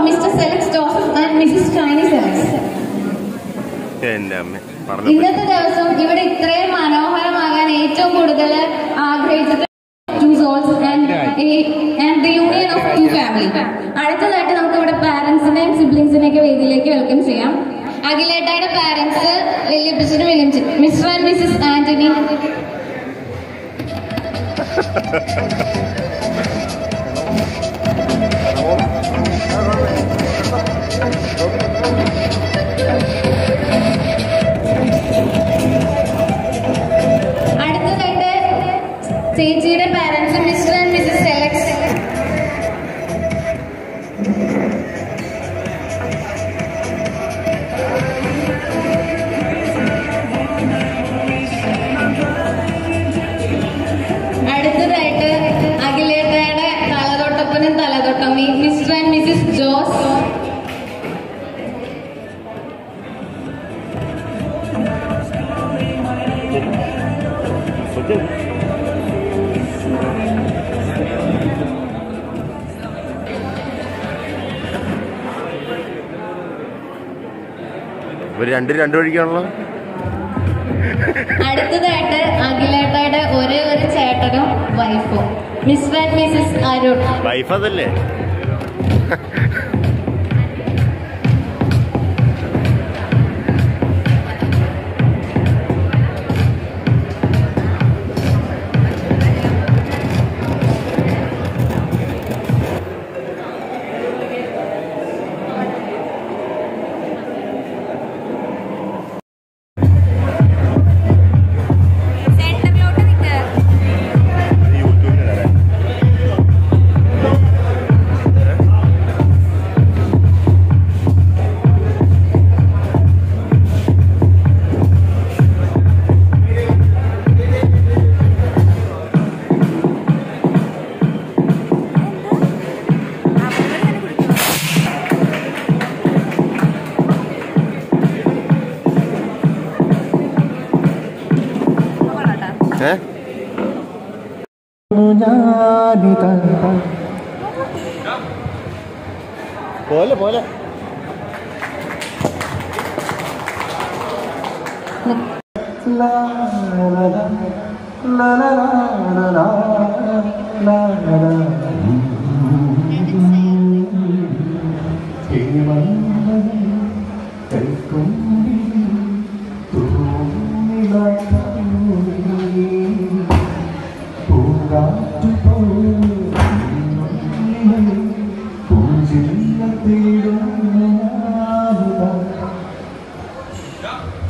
Mr. Select Joseph and Mrs. Chinese Select. എന്റെ അമ്മ പറഞ്ഞു ഇന്നത്തെ ദിവസം ഇവിടെ ഇത്രയും മനോഹരമാകാൻ ഏറ്റവും കൂടുതൽ ആഗ്രഹിച്ചത് two souls and and the union of two family അടുത്തതായിട്ട് നമുക്ക് ഇവിടെ പാരന്റ്സിനെയും സിബ്ലിങ്സിനെയും ഒക്കെ വേദിയിലേക്ക് വെൽക്കം ചെയ്യാം അഖിലേട്ടയുടെ പാരന്റ്സ് വല്യപ്പച്ചനും William Mr and Mrs Antony അടുത്തതായിട്ട് ചേച്ചിയുടെ പാരന്റ്സ് മിസ്റ്റർ ആൻഡ് മിസ്സിസ് സെലക്സ് അടുത്തതായിട്ട് അഖിലേട്ടയുടെ തലതൊട്ടപ്പനും തലതൊട്ടമ്മയും മിസ്റ്റർ ആൻഡ് മിസ്സിസ് ജോസ് ഇവര് രണ്ട് രണ്ട് വഴിക്കാണല്ലോ അടുത്തതായിട്ട് അഖിലേട്ടയുടെ ഒരേ ഒരു ചേട്ടനും വൈഫും Mr and Mrs Arun wife അതല്ലേ സെന്ററിലോട്ട് നിൽക്കുക ഏ പോലെ പോലെ പൂജില്ല